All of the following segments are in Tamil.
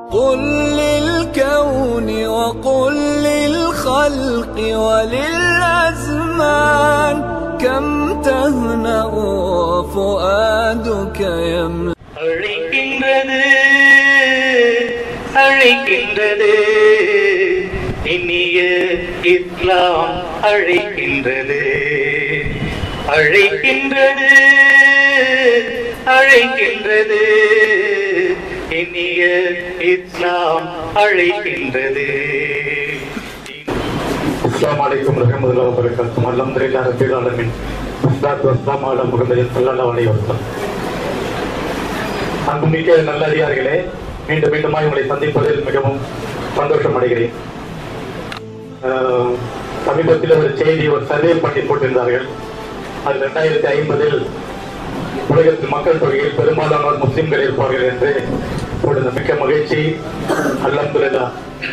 قل للكون وقل للخلق وللأزمان كم تهنأ وفؤادك يملأ அழைக்கின்றது அழைக்கின்றது இனிய இஸ்லாம் அழைக்கின்றது அழைக்கின்றது அழைக்கின்றது இனிய இஸ்லாம் அழைக்கின்றது அஸ்லாம் வலைக்கம் ரஹமதுல்லா வபரகாத்தும் அல்ஹம்துலில்லாஹ் ரப்பில் ஆலமீன் வஸ்ஸலாத்து வஸ்ஸலாமு அலா முஹம்மதின் ஸல்லல்லாஹு அலைஹி வஸல்லம் அன்புமிக்க நல்லடியார்களே மீண்டும் மீண்டுமாய் உங்களை சந்திப்பதில் மிகவும் சந்தோஷம் அடைகிறேன் ஆஹ், சமீபத்தில் ஒரு செய்தி ஒரு சர்வே பண்ணி போட்டிருந்தார்கள் அது ரெண்டாயிரத்தி ஐம்பதில் உலகத்தில் மக்கள் தொகையில் பெரும்பாலானோர் முஸ்லிம்கள் இருப்பார்கள் என்று போட்டிருந்த மிக்க மகிழ்ச்சி அல்ஹம்துலில்லாஹ்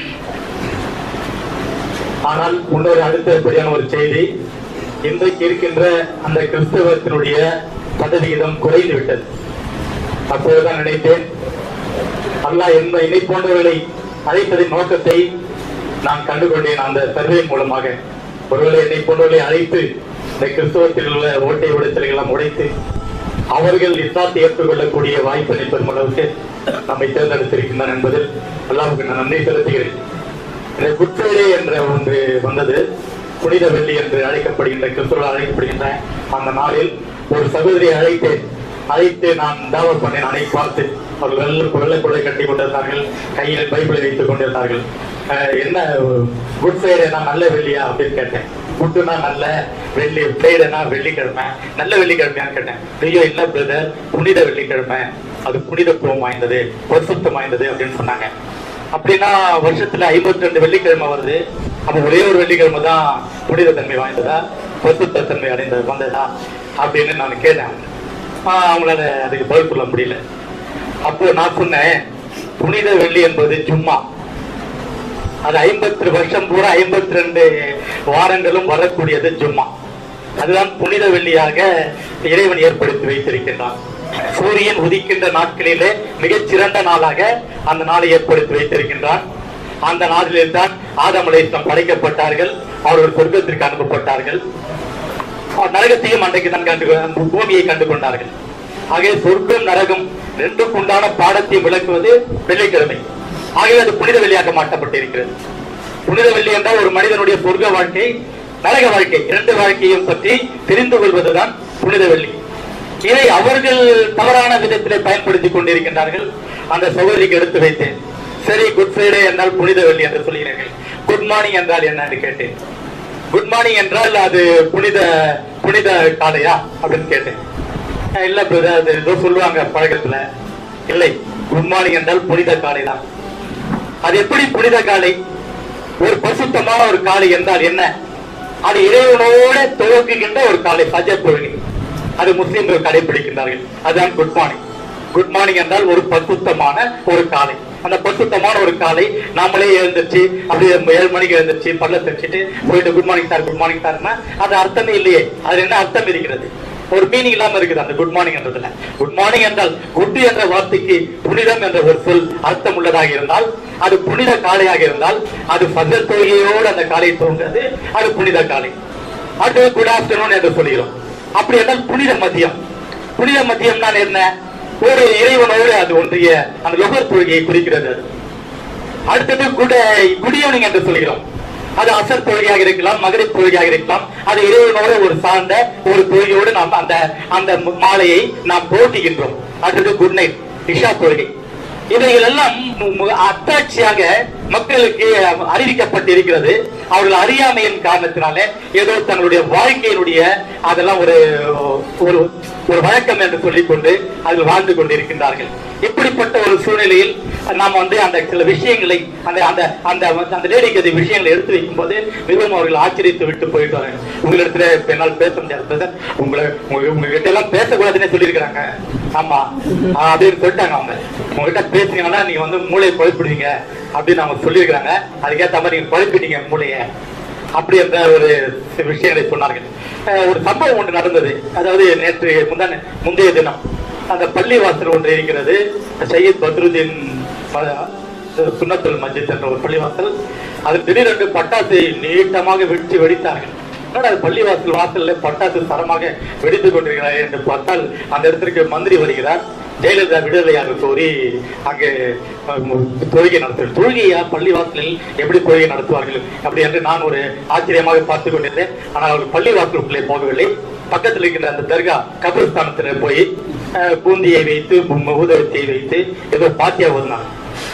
ஆனால் இன்னொரு அடுத்தபடியான ஒரு செய்தி இன்றைக்கு இருக்கின்ற அந்த கிறிஸ்தவத்தினுடைய சதவிகிதம் குறைந்து விட்டது அப்போதுதான் நினைத்தேன் அல்லாஹ் என்ன என்னை போன்றவர்களை அழைப்பதின் நோக்கத்தை நான் கண்டுகொண்டேன் அந்த சர்வே மூலமாக ஒருவேளை என்னை போன்றவர்களை அழைத்து இந்த கிறிஸ்தவத்தில் உள்ள ஓட்டை உடைத்தலை எல்லாம் உடைத்து அவர்கள் இஸ்லாத்தை ஏற்றுக்கொள்ளக்கூடிய வாய்ப்பினை பெறும் அளவுக்கு நம்மை தேர்ந்தெடுத்திருக்கின்றனர் என்பதில் அல்லாஹ்வுக்கு நான் நன்றி செலுத்துகிறேன் இந்த குட் ஃப்ரைடே என்ற ஒன்று வந்தது புனித வெள்ளி என்று அழைக்கப்படுகின்ற கிறிஸ்துவர்கள் அழைக்கப்படுகின்ற அந்த நாளில் ஒரு சகோதரியை அழைத்தேன் அழைத்து நான் தாவல் பண்ணேன் அனை பார்த்து அவர்கள் வெள்ள வெள்ளை குடை கட்டி கொண்டிருந்தார்கள் கையில் பைபிளை வைத்துக் கொண்டிருந்தார்கள் அஹ், என்ன குட் ஃப்ரைடேனா நல்ல வெள்ளியா அப்படின்னு கேட்டேன் குட்டுனா நல்ல வெள்ளி ஃப்ரைடேனா வெள்ளிக்கிழமை நல்ல வெள்ளிக்கிழமையான்னு கேட்டேன் ஐயோ இல்ல பிரதர் புனித வெள்ளிக்கிழமை அது புனிதத்துவம் வாய்ந்தது பரிசுத்தம் வாய்ந்தது அப்படின்னு சொன்னாங்க அப்படின்னா வருஷத்துல ஐம்பத்தி ரெண்டு வெள்ளிக்கிழமை வருது அப்ப ஒரே ஒரு வெள்ளிக்கிழமை தான் புனித தன்மை வாய்ந்ததா பரிசுத்த தன்மை அடைந்தது வந்ததா அப்படின்னு நான் கேட்டேன் ஆஹ் அவங்களால அதுக்கு பதில் சொல்ல முடியல அப்போ நான் சொன்னேன் புனித வெள்ளி என்பது சும்மா அது ஐம்பத்தி வருஷம் பூரா ஐம்பத்தி ரெண்டு வாரங்களும் வரக்கூடியது ஜும்மா அதுதான் புனித வெள்ளியாக இறைவன் ஏற்படுத்தி வைத்திருக்கின்றான் சூரியன் உதிக்கின்ற நாட்களிலே மிகச் சிறந்த நாளாக அந்த நாளை ஏற்படுத்தி வைத்திருக்கின்றான் அந்த நாளிலே தான் ஆதம் அலைஹிஸ்ஸலாம் படைக்கப்பட்டார்கள் அவர்கள் சொர்க்கத்திற்கு அனுப்பப்பட்டார்கள் அவர் நரகத்தையும் அன்றைக்கு தான் கண்டு பூமியை கண்டு கொண்டார்கள் ஆகவே சொர்க்கம் நரகம் ரெண்டுக்கு உண்டான பாடத்தை விளக்குவது வெள்ளிக்கிழமை ஆகவே அது புனித வெள்ளியாக மாற்றப்பட்டிருக்கிறது புனித வெள்ளி என்றால் ஒரு மனிதனுடைய சொர்க்க வாழ்க்கை நரக வாழ்க்கை இரண்டு வாழ்க்கையும் பற்றி தெரிந்து கொள்வதுதான் புனித வெள்ளி இதை அவர்கள் தவறான விதத்திலே பயன்படுத்திக் கொண்டிருக்கின்றார்கள் அந்த சகோதரிக்கு எடுத்து வைத்தேன் சரி குட் ஃப்ரைடே என்றால் புனித வெள்ளி என்று சொல்கிறீர்கள் குட் மார்னிங் என்றால் என்ன என்று கேட்டேன் குட் மார்னிங் என்றால் அது புனித புனித காலையா அப்படின்னு கேட்டேன் அஹ் இல்ல பிரதர் அது ஏதோ சொல்லுவாங்க பழக்கத்துல இல்லை குட் மார்னிங் என்றால் புனித காலை தான் அது எப்படி புனித காலை ஒரு பரிசுத்தமான ஒரு காலை என்றால் என்ன அது இறைவனோட துவக்குகின்ற ஒரு காலை சஜர் தொழுகை அது முஸ்லிம்கள் கடைபிடிக்கின்றார்கள் அதுதான் குட் மார்னிங் குட் மார்னிங் என்றால் ஒரு பரிசுத்தமான ஒரு காலை அந்த பரிசுத்தமான ஒரு காலை நாமளே எழுந்திருச்சு அப்படியே ஏழு மணிக்கு எழுந்திருச்சு பல்ல தச்சுட்டு போயிட்டு good morning sir good morning சார்னா அது அர்த்தமே இல்லையே அது என்ன அர்த்தம் இருக்கிறது ஒரு மீனிங் இல்லாம இருக்குது அந்த குட் மார்னிங் என்றதுல குட் மார்னிங் என்றால் குட் என்ற வார்த்தைக்கு புனிதம் என்ற ஒரு சொல் அர்த்தம் உள்ளதாக இருந்தால் அது புனித காலையாக இருந்தால் அது ஃபஜர் தொழுகையோடு அந்த காலை தோன்றது அது புனித காலை அடுத்து குட் ஆஃப்டர்நூன் என்று சொல்கிறோம் அப்படி என்றால் புனித மதியம் புனித மதியம் தான் என்ன ஒரு இறைவனோடு அது ஒன்றிய அந்த லொகர் தொழுகையை குறிக்கிறது அது அடுத்தது குட குட் ஈவினிங் என்று சொல்கிறோம் அது அசர் தொழுகையாக இருக்கலாம் மகரிப் தொழுகையாக இருக்கலாம் அது இறைவனோட ஒரு சார்ந்த ஒரு தொழுகையோடு நாம் அந்த அந்த மாலையை நாம் போட்டுகின்றோம் அடுத்தது குட் நைட் இஷா தொழுகை இவைகள் எல்லாம் மு- மு- அத்தாட்சியாக மக்களுக்கு அறிவிக்கப்பட்டிருக்கிறது அவர்கள் அறியாமையின் காரணத்தினாலே ஏதோ தங்களுடைய வாழ்க்கையினுடைய அதெல்லாம் ஒரு ஒரு ஒரு வழக்கம் என்று சொல்லிக்கொண்டு அதில் வாழ்ந்து கொண்டிருக்கின்றார்கள் இப்படிப்பட்ட ஒரு சூழ்நிலையில் நாம் வந்து அந்த சில விஷயங்களை அந்த அந்த அந்த அந்த லேடிக்கு அந்த விஷயங்களை எடுத்து வைக்கும் போது மிகவும் அவர்கள் ஆச்சரித்து விட்டு போயிட்டு வராங்க உங்களிடத்துல இப்ப என்னால் பேச முடியாது brother. உங்களை உங்க- உங்ககிட்ட எல்லாம் பேசக்கூடாதுன்னு சொல்லியிருக்கிறாங்க ஆமா ஆஹ் அப்படின்னு சொல்லிட்டாங்க அவங்க உங்ககிட்ட பேசுனீங்கன்னா நீங்க வந்து மூளையை குழப்பிடுவீங்க அப்படின்னு அவங்க சொல்லியிருக்கிறாங்க அதுக்கேற்ற மாதிரி நீங்க குழப்பிட்டீங்க மூளையை அப்படி என்ற ஒரு விஷயங்களை சொன்னார்கள் அஹ் ஒரு சம்பவம் ஒன்று நடந்தது அதாவது நேற்று முந்தான முந்தைய தினம் அந்த பள்ளிவாசல் ஒன்று இருக்கிறது சையத் பத்ருதீன் ம- சுன்னத்துல் மஸ்ஜித் என்ற ஒரு பள்ளிவாசல் அது திடீரென்று பட்டாசை நீட்டமாக வெடித்து வெடித்தார்கள் என்னடா அது பள்ளிவாசல் வாசல்ல பட்டாசு தரமாக வெடித்துக் கொண்டிருக்கிறார் என்று பார்த்தால் அந்த இடத்திற்கு மந்திரி வருகிறார் ஜெயலலிதா விடுதலையாக கோரி அங்கே அஹ், தொழுகை நடத்துவார் தொழுகையா பள்ளிவாசலில் எப்படி தொழுகை நடத்துவார்கள் அப்படி என்று நான் ஒரு ஆச்சரியமாக பார்த்துக் கொண்டிருந்தேன் ஆனால் அவர்கள் பள்ளிவாசலுக்குள்ளே போகவில்லை பக்கத்தில் இருக்கின்ற அந்த தர்கா கபிரஸ்தானத்தில் போய் அஹ், பூந்தியை வைத்து ஊதவத்தியை வைத்து ஏதோ பாத்தியா ஓதுனாங்க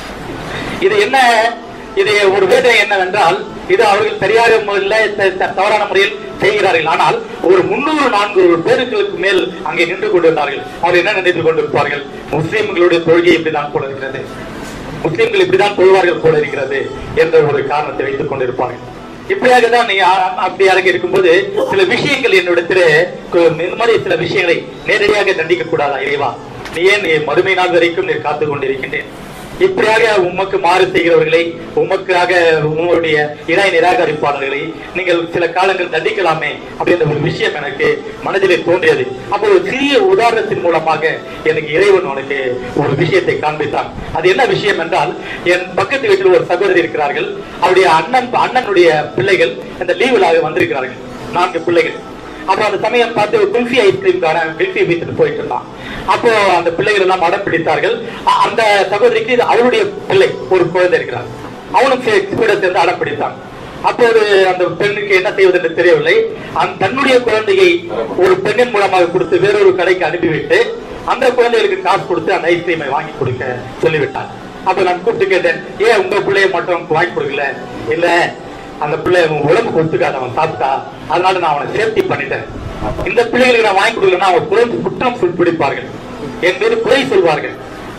இது என்ன இது ஒரு வேதனை என்னவென்றால் இது அவர்கள் சரியாக முறையில் த- த- தவறான முறையில் செய்கிறார்கள் ஆனால் ஒரு முன்னூறு நான்கு பேருக்கு மேல் அங்கே நின்று கொண்டிருந்தார்கள் அவர் என்ன நினைத்துக் கொண்டிருப்பார்கள் முஸ்லிம்களுடைய தொழுகை இப்படிதான் போல இருக்கிறது முஸ்லிம்கள் இப்படிதான் தொழுவார்கள் போல இருக்கிறது என்ற ஒரு காரணத்தை வைத்துக் கொண்டிருப்பார்கள் இப்படியாக தான் நீங்க அ- அப்படியாக இருக்கும்போது சில விஷயங்கள் என்னிடத்திலே கு- இந்த மாதிரி சில விஷயங்களை நேரடியாக தண்டிக்க கூடாதா இறைவா நீ ஏன் நீ மறுமை நாள் வரைக்கும் நீ காத்துக் கொண்டிருக்கின்றேன் இப்படியாக உமக்கு மாறு செய்கிறவர்களை உமக்காக உங்களுடைய இணை நிராகரிப்பாளர்களை நீங்கள் சில காலங்கள் தண்டிக்கலாமே அப்படின்ற ஒரு விஷயம் எனக்கு மனதிலே தோன்றியது அப்போ ஒரு சிறிய உதாரணத்தின் மூலமாக எனக்கு இறைவன் உனக்கு ஒரு விஷயத்தை காண்பித்தான் அது என்ன விஷயம் என்றால் என் பக்கத்து வீட்டில் ஒரு சகோதரி இருக்கிறார்கள் அவருடைய அண்ணன் அண்ணனுடைய பிள்ளைகள் இந்த லீவுலாக வந்திருக்கிறார்கள் நான்கு பிள்ளைகள் அப்ப அந்த சமயம் பார்த்து ஒரு குல்ஃபி ஐஸ்கிரீம்கான குல்ஃபி வீட்டுக்கு போயிட்டு இருந்தான் அப்போ அந்த பிள்ளைகள் எல்லாம் அடம் பிடித்தார்கள் அ- அந்த சகோதரிக்கு இது அவருடைய பிள்ளை ஒரு குழந்தை இருக்கிறார் அவனும் சே- கூட சேர்ந்து அடம் பிடித்தான் அப்போது அந்த பெண்ணுக்கு என்ன செய்வது என்று தெரியவில்லை அந்த தன்னுடைய குழந்தையை ஒரு பெண்ணின் மூலமாக கொடுத்து வேறொரு கடைக்கு அனுப்பிவிட்டு அந்த குழந்தைகளுக்கு காசு கொடுத்து அந்த ஐஸ்கிரீமை வாங்கி கொடுக்க சொல்லிவிட்டான் அப்ப நான் கூப்பிட்டு கேட்டேன் ஏன் உங்க பிள்ளைய மட்டும் வாங்கி கொடுக்கல இல்ல அந்த பிள்ளை அவன் உடம்புக்கு ஒத்துக்காத அவன் சாப்பிட்டா அதனால நான் அவனை சேஃப்டி பண்ணிட்டேன் இந்த பிள்ளைகளுக்கு நான் வாங்கி கொடுக்கலன்னா அவன் குறை குற்றம் சொல் பிடிப்பார்கள் என் மீது குறை சொல்வார்கள்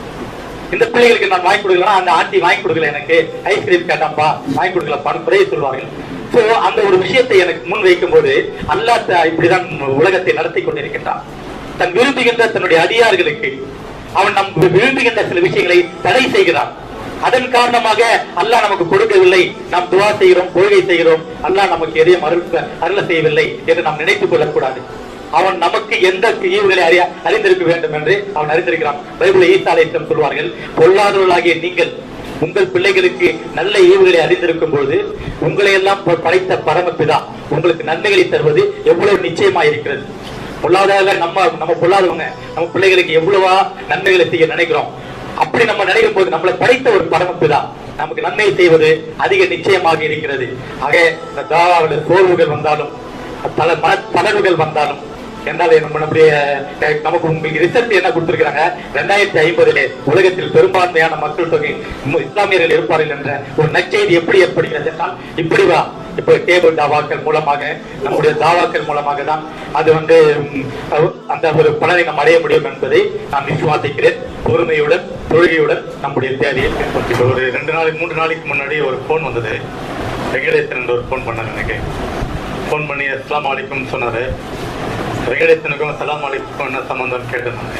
இந்த பிள்ளைகளுக்கு நான் வாங்கி கொடுக்கலன்னா அந்த ஆண்டி வாங்கி கொடுக்கல எனக்கு ஐஸ்கிரீம் கேட்டாப்பா வாங்கி கொடுக்கலப்பான்னு குறைய சொல்வார்கள் சோ அந்த ஒரு விஷயத்தை எனக்கு முன் வைக்கும் போது அல்லாஹ் த- இப்படிதான் உலகத்தை நடத்தி கொண்டிருக்கின்றான் தன் விரும்புகின்ற தன்னுடைய அடியார்களுக்கு அவன் நம் விரும்புகின்ற சில விஷயங்களை தடை செய்கிறான் அதன் காரணமாக அல்லாஹ் நமக்கு கொடுக்கவில்லை நாம் துவா செய்கிறோம் கொள்கை செய்கிறோம் அல்லாஹ் நமக்கு எதையும் அருள் அருள செய்யவில்லை என்று நாம் நினைத்துக் கொள்ளக்கூடாது அவன் நமக்கு எந்த ஈவுகளை அறிய அறிந்திருக்க வேண்டும் என்று அவன் அறிந்திருக்கிறான் பைபிள் ஈசா அலைஹிஸ்ஸலாம் சொல்வார்கள் பொல்லாதவர்களாகிய நீங்கள் உங்கள் பிள்ளைகளுக்கு நல்ல ஈவுகளை அறிந்திருக்கும் பொழுது உங்களை எல்லாம் ப- படைத்த பரமபிதா உங்களுக்கு நன்மைகளை தருவது எவ்வளவு நிச்சயமா இருக்கிறது பொல்லாதவங்க நம்ம நம்ம பொல்லாதவங்க நம்ம பிள்ளைகளுக்கு எவ்வளவா நன்மைகளை செய்ய நினைக்கிறோம் அப்படி நம்ம நினைக்கும் போது நம்மளை படைத்த ஒரு பரமபிதா நமக்கு நன்மை செய்வது அதிக நிச்சயமாக இருக்கிறது ஆக இந்த தாவாவில் சோர்வுகள் வந்தாலும் பல மன தளர்வுகள் வந்தாலும் என்றால் நம்ம நம்முடைய அஹ், நமக்கு உங்களுக்கு ரிசல்ட் என்ன கொடுத்திருக்கிறாங்க ரெண்டாயிரத்தி ஐம்பதுல உலகத்தில் பெரும்பான்மையான மக்கள் தொகை மு- இஸ்லாமியர்கள் இருப்பார்கள் என்ற ஒரு நற்செய்தி எப்படி ஏற்படுகிறது என்றால் இப்படி வா இப்ப டேபிள் தாவாக்கள் மூலமாக நம்முடைய தாவாக்கள் மூலமாக தான் அது வந்து ம், அஹ், அந்த ஒரு பலனை நாம் அடைய முடியும் என்பதை நான் விசுவாசிக்கிறேன் பொறுமையுடன் தொழுகையுடன் நம்முடைய தேவையை பின்பற்றி ஒரு ரெண்டு நாளைக்கு மூன்று நாளைக்கு முன்னாடி ஒரு போன் வந்தது வெங்கடேசன் என்ற ஒரு போன் பண்ணார் எனக்கு ஃபோன் பண்ணி அஸ்லாம் வலைக்கும் சொன்னாரு வெங்கடேசனுக்கும் அஸ்லாம் வலைக்கும் என்ன சம்பந்தம் கேட்டிருந்தாங்க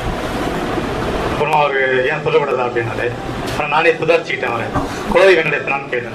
அப்புறம் அவரு ஏன் சொல்லக்கூடாதா அப்படின்னாரு அப்புறம் நானே சுதாரிச்சுக்கிட்டேன் அவரை கோவை வெங்கடேசனான்னு கேட்டேன்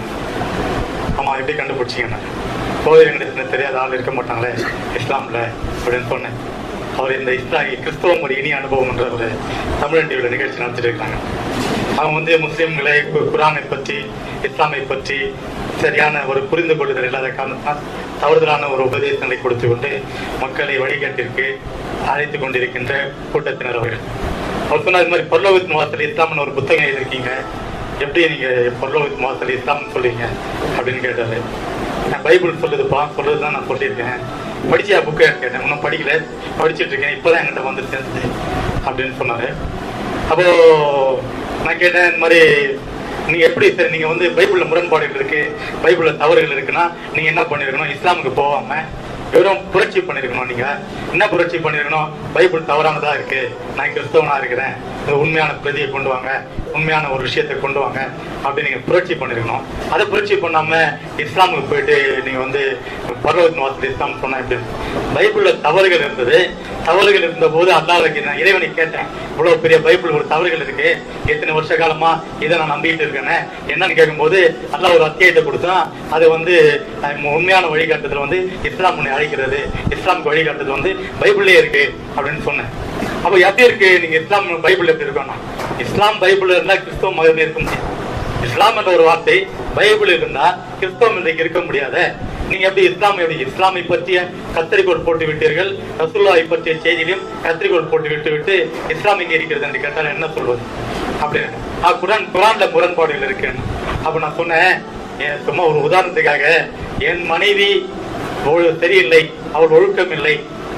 ஆமா எப்படி கண்டுபிடிச்சிங்கன்னு கோவை வெங்கடேசன் தெரியாத ஆள் இருக்க மாட்டாங்களே இஸ்லாம்ல அப்படின்னு சொன்னேன் அவர் இந்த இஸ்லாம் கிறிஸ்தவம் ஒரு இனிய அனுபவம் என்ற ஒரு தமிழ் டிவியில் நிகழ்ச்சி நடத்திட்டு இருக்காங்க அவங்க வந்து முஸ்லிம்களை கு- குரானை பற்றி இஸ்லாமை பற்றி சரியான ஒரு புரிந்து கொள்ளுதல் இல்லாத காரணத்தினால் தவறுதலான ஒரு உபதேசங்களை கொடுத்து கொண்டு மக்களை வழிகாட்டிற்கு அழைத்து கொண்டிருக்கின்ற கூட்டத்தினர் அவர்கள் அவர் சொன்னார் இது மாதிரி பொருளோகத்தின் வாசல் இஸ்லாம்னு ஒரு புத்தகம் எழுதியிருக்கீங்க எப்படி நீங்க பொருளோகத்தின் வாசல் இஸ்லாம்னு சொல்றீங்க அப்படின்னு கேட்டாரு நான் பைபிள் சொல்லுதுப்பா சொல்லுதுதான் நான் சொல்லியிருக்கேன் படிச்சியா புக்கு கேட்டேன் இன்னும் படிக்கல படிச்சிட்டு இருக்கேன் இப்பதான் என்கிட்ட வந்து சேர்ந்தது அப்படின்னு சொன்னாரு அப்போ நான் கேட்டேன் இந்த மாதிரி நீங்க எப்படி சரி நீங்க வந்து பைபிள்ல முரண்பாடுகள் இருக்கு பைபிள்ல தவறுகள் இருக்குன்னா நீங்க என்ன பண்ணிருக்கணும் இஸ்லாமுக்கு போகாம வெறும் புரட்சி பண்ணிருக்கணும் நீங்க என்ன புரட்சி பண்ணிருக்கணும் பைபிள் தவறானதா இருக்கு நான் கிறிஸ்தவனா இருக்கிறேன் இது உண்மையான பிரதியை கொண்டு வாங்க உண்மையான ஒரு விஷயத்தை கொண்டு வாங்க அப்படின்னு நீங்க புரட்சி பண்ணிருக்கணும் அதை புரட்சி பண்ணாம இஸ்லாமுக்கு போயிட்டு நீங்க வந்து பரவத்தின் வாசல் இஸ்லாம் சொன்னா எப்படி பைபிள்ல தவறுகள் இருந்தது தவறுகள் இருந்த போது அல்லாஹ்வுக்கு நான் இறைவனை கேட்டேன் இவ்வளவு பெரிய பைபிள் ஒரு தவறுகள் இருக்கு எத்தனை வருஷ காலமா இதை நான் நம்பிட்டு இருக்கேனே என்னன்னு கேட்கும்போது அல்லாஹ் ஒரு அத்தியாயத்தை கொடுத்தான் அது வந்து அஹ், உண்மையான வழிகாட்டுதல் வந்து இஸ்லாம் உன்னை அழைக்கிறது இஸ்லாமுக்கு வழிகாட்டுதல் வந்து பைபிள்லயே இருக்கு அப்படின்னு சொன்னேன் அப்ப எப்படி இருக்கு நீங்க இஸ்லாம் பைபிள் எப்படி இருக்கணும் இஸ்லாம் பைபிள் இருந்தா கிறிஸ்தவ மதமே இருக்க முடியும் இஸ்லாம் என்ற ஒரு வார்த்தை பைபிள் இருந்தா கிறிஸ்தவம் இன்றைக்கு இருக்க முடியாத நீங்க எப்படி இஸ்லாம் எப்படி இஸ்லாமை பற்றிய கத்திரிக்கோள் போட்டு விட்டீர்கள் ரசூல்லாவை பற்றிய செய்தியிலும் கத்திரிக்கோள் போட்டு விட்டு விட்டு இஸ்லாம் எங்க இருக்கிறது என்று கேட்டால் என்ன சொல்வது அப்படின்னு ஆ, குரான் குரான்ல முரண்பாடுகள் இருக்கு அப்ப நான் சொன்னேன் ஏன் சும்மா ஒரு உதாரணத்துக்காக என் மனைவி ஒழு- சரியில்லை அவள் ஒழுக்கம் இல்லை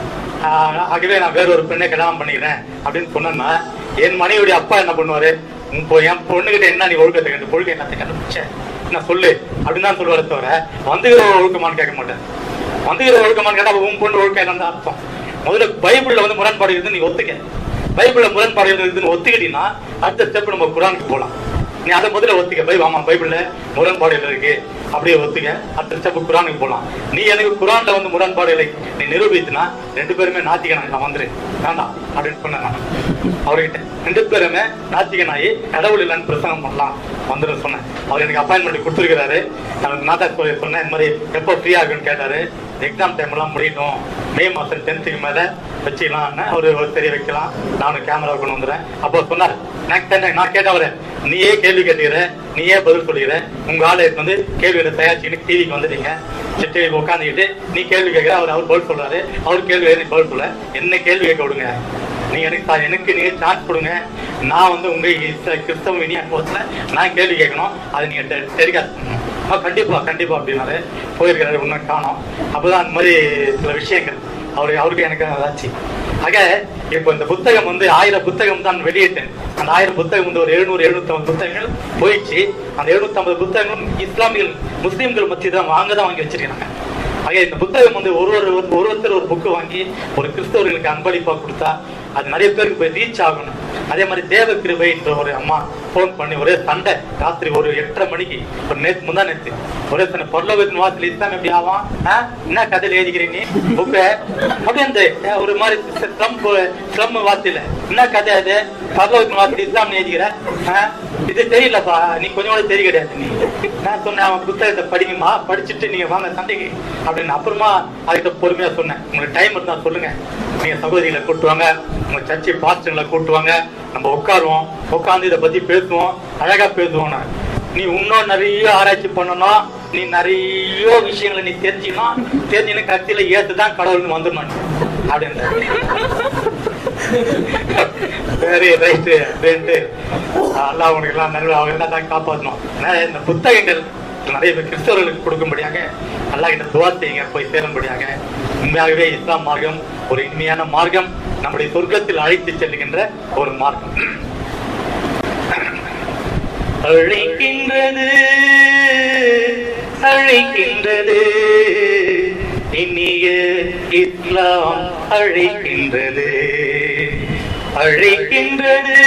ஆஹ் ஆகவே நான் வேற ஒரு பெண்ணை கல்யாணம் பண்ணிக்கிறேன் அப்படின்னு சொன்னேன்னா என் மனைவியுடைய அப்பா என்ன பண்ணுவாரு உன் பொ- என் பொண்ணுகிட்ட என்ன நீ ஒழுக்கத்தை கண்டு ஒழுக்கம் என்னத்தை கண்டுபிடிச்ச நான் சொல்லு அப்படின்னு தான் சொல்லுவாரே தவிர வந்துகிற ஒழுக்கமான்னு கேட்க மாட்டேன் வந்துகிற ஒழுக்கமான்னு கேட்டா அப்ப உன் பொண்ணு ஒழுக்கம் என்னன்னு அர்த்தம் முதல்ல பைபிள்ல வந்து முரண்பாடு இருக்குன்னு நீ ஒத்துக்க பைபிள்ல முரண்பாடு இருக்குன்னு ஒத்துக்கிட்டீங்கன்னா அடுத்த ஸ்டெப் நம்ம குரானுக்கு போலாம் நீ அதை முதல்ல ஒத்துக்க பை ஆமா பைபிள்ல முரண்பாடுகள் இருக்கு அப்படியே ஒத்துக்க அடுத்த ஸ்டெப் குரானுக்கு போலாம் நீ எனக்கு குரான்ல வந்து முரண்பாடுகளை நீ நிரூபித்துனா ரெண்டு பேருமே நாத்திகனாய் நான் வந்துரு வேண்டாம் அப்படின்னு சொன்னேன் நான் அவர்கிட்ட ரெண்டு பேருமே நாத்திகனாயி கடவுள் இல்லைன்னு பிரசங்கம் பண்ணலாம் வந்துடும் சொன்னேன் அவர் எனக்கு அப்பாயின்மெண்ட் கொடுத்துருக்கிறாரு நான் நாத்தா சொல்லி சொன்னேன் இந்த மாதிரி எப்போ ஃப்ரீயா இருக்குன்னு கேட்டாரு எக்ஸாம் டைம் எல்லாம் முடியட்டும் மே மாசம் டென்த்துக்கு மேல வச்சுக்கலாம் அவரு ஒரு தெரிய வைக்கலாம் நானும் கேமரா கொண்டு வந்துறேன் அப்போ சொன்னார் நான் கேட்டேன், நான் கேட்டவரே நீயே கேள்வி கேட்டுக்கிற நீயே பதில் சொல்லிக்கிற உங்க ஆளு வந்து கேள்வியில தயாரிச்சுக்கிட்டு டிவிக்கு வந்துட்டீங்க டிவிக்கு உட்காந்துக்கிட்டு நீ கேள்வி கேட்கிற அவர் அவர் பதில் சொல்றாரு அவர் கேள்வி எனக்கு பதில் சொல்ல என்ன கேள்வி கேட்க விடுங்க நீ எனக்கு தா- எனக்கு நீங்க சான்ஸ் கொடுங்க நான் வந்து உங்க இஸ்ல- கிறிஸ்தவ இனி அனுபவத்துல நான் கேள்வி கேட்கணும் அது நீங்க டெ- டெலிகாஸ்ட் பண்ணணும். ஆ, கண்டிப்பா கண்டிப்பா அப்படின்னாரு போயிருக்கிறாரு ஒன்னும் காணோம் அப்பதான் அந்த மாதிரி சில விஷயங்கள் அவரு அவருக்கு எனக்கு ஆச்சு ஆக இப்போ இந்த புத்தகம் வந்து ஆயிரம் புத்தகம் தான் வெளியிட்டேன் அந்த ஆயிரம் புத்தகம் வந்து ஒரு எழுநூறு எழுநூத்தி ஐம்பது புத்தகங்கள் போயிடுச்சு அந்த எழுநூத்தி ஐம்பது புத்தகங்களும் இஸ்லாமியர்கள் முஸ்லீம்கள் மத்திய தான் வாங்க தான் வாங்கி வச்சிருக்காங்க ஆக இந்த புத்தகம் வந்து ஒரு ஒரு ஒரு ஒருத்தர் ஒரு புக்கு வாங்கி ஒரு கிறிஸ்தவர்களுக்கு அன்பளிப்பா கொடுத்தா அது நிறைய பேருக்கு போய் ரீச் ஆகணும் அதே மாதிரி தேவ கிருபை என்ற ஒரு அம்மா ஃபோன் பண்ணி ஒரே சண்டை ராத்திரி ஒரு எட்டரை மணிக்கு ஒரு நேத்து முந்தா நேத்து ஒரே சண்டை பொருளவத்தின் வாசல் இஸ்லாம் எப்படி ஆவான் ஆ? என்ன கதையில எழுதிக்கிறீங்க நீ புக்க அப்படியே அந்த அஹ், ஒரு மாதிரி ஸ்லம் ஸ்லம் வார்த்தையில என்ன கதை அது பரலோகத்தின் வாசல் இஸ்லாம் எழுதிக்கிற ஆ? இது தெரியலப்பா நீ கொஞ்சம் கூட தெரிய கிடையாது நீ நான் சொன்னேன் அவன் புத்தகத்தை படிங்கம்மா படிச்சுட்டு நீங்க வாங்க சண்டைக்கு அப்படின்னு அப்புறமா அதுக்கிட்ட பொறுமையா சொன்னேன் உங்களுக்கு டைம் இருந்தா சொல்லுங்க நீங்க சகோதரிகளை கூட்டு வாங்க உங்க சர்ச்சை பாஸ்டர்களை கூட்டு வாங்க நம்ம உட்காருவோம் உட்கார்ந்து இதை பத்தி பேசுவோம் அழகா பேசுவோம் நான். நீ இன்னும் நிறைய ஆராய்ச்சி பண்ணணும் நீ நிறைய விஷயங்களை நீ தெரிஞ்சுக்கணும் தெரிஞ்சுன்னு கத்தியில ஏத்துதான் கடவுள்னு வந்துடணும் நீ. அப்படின்னு சரி ரைட்டு அப்படின்ட்டு அல்லாஹ் உனக்கு எல்லாம் நல்ல அவங்க எல்லாம் தான் காப்பாற்றணும் ஏன்னா இந்த புத்தகங்கள் நிறைய பேர் கிறிஸ்தவர்களுக்கு கொடுக்கும்படியாக அல்லாஹ் இந்த துவா செய்யுங்க போய் சேரும்படியாக உண்மையாகவே இஸ்லாம் மார்க்கம் ஒரு இனிமையான மார்க்கம் நம்முடைய சொர்க்கத்தில் அழைத்து செல்லுகின்ற ஒரு மார்க்கம் அழைக்கின்றது அழைக்கின்றது இனிய இஸ்லாம் அழைக்கின்றது அழைக்கின்றது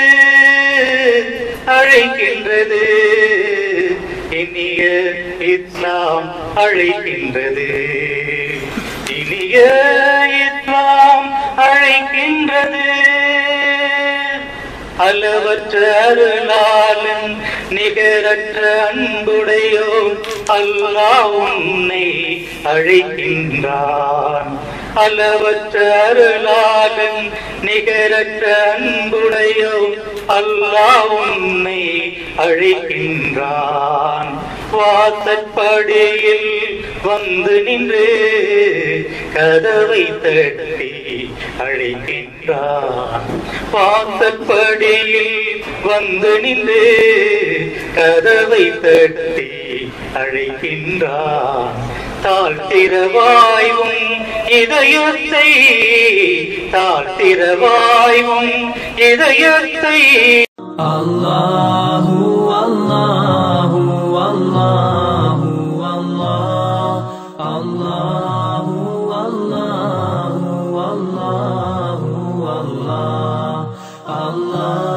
அழைக்கின்றது இனிய இஸ்லாம் அழைக்கின்றது இனிய இஸ்லாம் அழைக்கின்றது அளவற்ற அருளாலும் நிகரற்ற அன்புடையோ அல்லாஹ் உன்னை அழைக்கின்றான் அளவற்ற அருளாலும் நிகரற்ற அன்புடையோ அல்லாஹ் உன்னை அழைக்கின்றான் வாசற்படியில் வந்து நின்று கதவை தட்டி அழைக்கின்றான் வாசற்படியில் வந்து நின்று கதவை தட்டி அழைக்கின்றான் தாழ்த்திரவாயும் இதயத்தை தாழ்த்திரவாயும் இதயத்தை الله الله الله الله الله الله الله الله الله